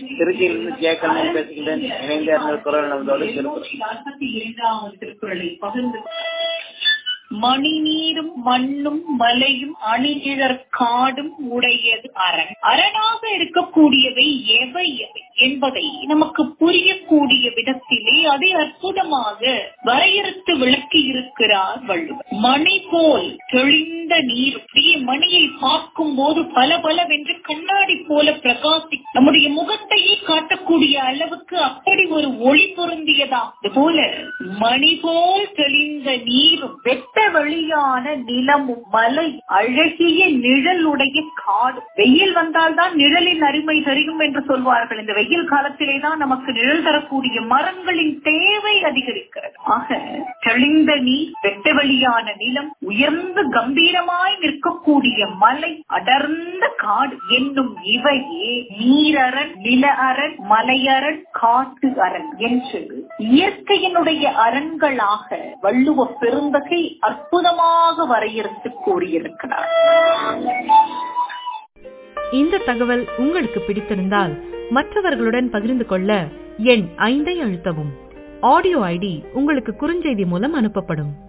திருச்சியிலிருந்து ஜேக்கல்மன் பேசுகிறேன் இணைந்த இருந்த குரல் நமதோடு திருக்குறள் நாற்பத்தி இரண்டாவது திருக்குறளை பகிர்ந்து மணி நீரும் மண்ணும் மலையும் அணிகிழற் காடும் உடையது அரண் அரணாக இருக்கக்கூடியவை எவை எவை என்பதை நமக்கு புரியக்கூடிய விதத்திலே அதை அற்புதமாக வரையறுத்து விளக்கி இருக்கிறார் வள்ளுவர் மணி போல் தெளிந்த நீர் அப்படியே மணியை பார்க்கும் போது பல பலவென்று கண்ணாடி போல பிரகாசி நம்முடைய முகத்தையே காட்டக்கூடிய அளவுக்கு அப்படி ஒரு ஒளி பொருந்தியதா போல மணி போல் தெளிந்த நீரும் வெட்ட வெளியான நிலமும் மலை அழகிய நிழலுடைய காடு வெயில் வந்தால்தான் நிழலின் அருமை தெரியும் என்று சொல்வார்கள் இந்த வெயில் காலத்திலே தான் நமக்கு நிழல் தரக்கூடிய மரங்களின் தேவை அதிகரிக்கிறது ஆக தெளிந்த நீர் வெட்ட வெளியான நிலம் உயர்ந்து கம்பீரமாய் நிற்கக்கூடிய மலை அடர்ந்த காடு என்னும் இவையே நீரரண் நில அரண் மலையரண் காட்டு அரண் என்று இயற்கையினுடைய அரண்களாக வள்ளுவ பெருந்தகை அற்புதமாக வரையறுத்து கூறியிருக்கிறார் இந்த தகவல் உங்களுக்கு பிடித்திருந்தால் மற்றவர்களுடன் பகிர்ந்து கொள்ள எண் ஐந்தை அழுத்தவும் ஆடியோ ஐடி உங்களுக்கு குறுஞ்செய்தி மூலம் அனுப்பப்படும்